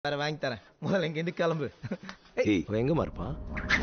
வேற வாங்கி தரேன் முதல்ல இங்க இருந்து கிளம்பு ஏய் அவன் எங்கம்மா இருப்பான்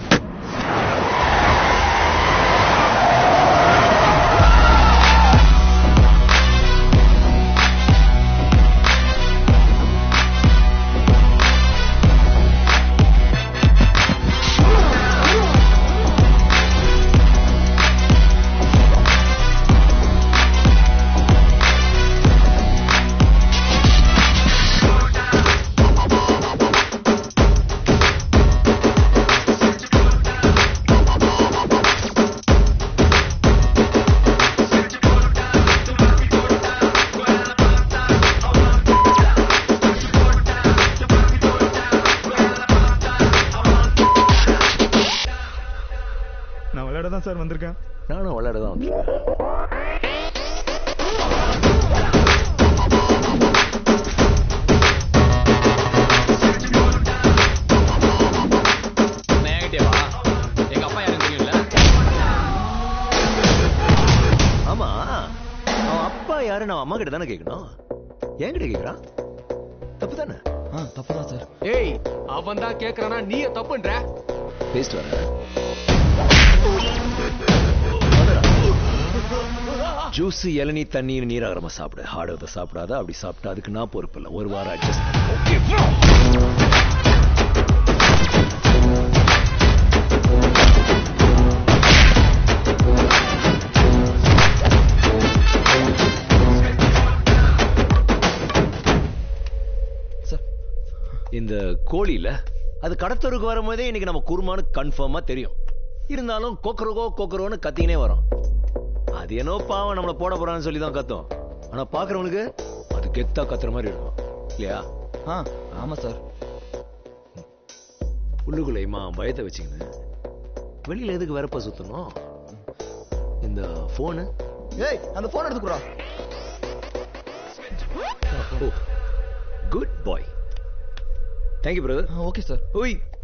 நான் விளையாட தான் சார் வந்திருக்கேன் நானும் விளையாட தான் வந்திருக்கேன் என்கிட்டே வா எங்க அப்பா யாரும் தெரியும்ல ஆமா அவன் அப்பா யாரு நான் அம்மா கிட்ட தானே கேட்கணும் என்கிட்ட கேட்கறான் தப்பு தானே ஆ தப்புதான் சார் ஏய் அவன் தான் கேக்குறானா நீ தப்புன்ற பேசிட்டு வரேன் ஜூஸ் இளநீ தண்ணீர் நீராகரமா சாப்பிடு ஹார்டத்தை சாப்பிடாத அப்படி சாப்பிட்டா அதுக்கு நான் பொறுப்பு இல்லை ஒரு வாரம் அட்ஜஸ்ட் சார் இந்த கோழியில அது கடத்தருக்கு வரும்போதே இன்னைக்கு நம்ம குருமான்னு கன்ஃபார்மா தெரியும் இருந்தாலும் கொக்கரகோ கொக்கரோன்னு கத்தினே வரும் அது என்னோ பாவம் நம்மள போட போறான்னு சொல்லி தான் கத்தும் ஆனா பாக்குறவங்களுக்கு அது கெத்தா கத்துற மாதிரி இருக்கும் இல்லையா ஆ ஆமா சார் உள்ளுக்குள்ள இம்மா பயத்தை வச்சுக்கின்னு வெளியில எதுக்கு வெறப்ப சுத்தணும் இந்த போனு ஏய் அந்த போன் எடுத்துக்குறா good bye thank you brother okay sir ஓய்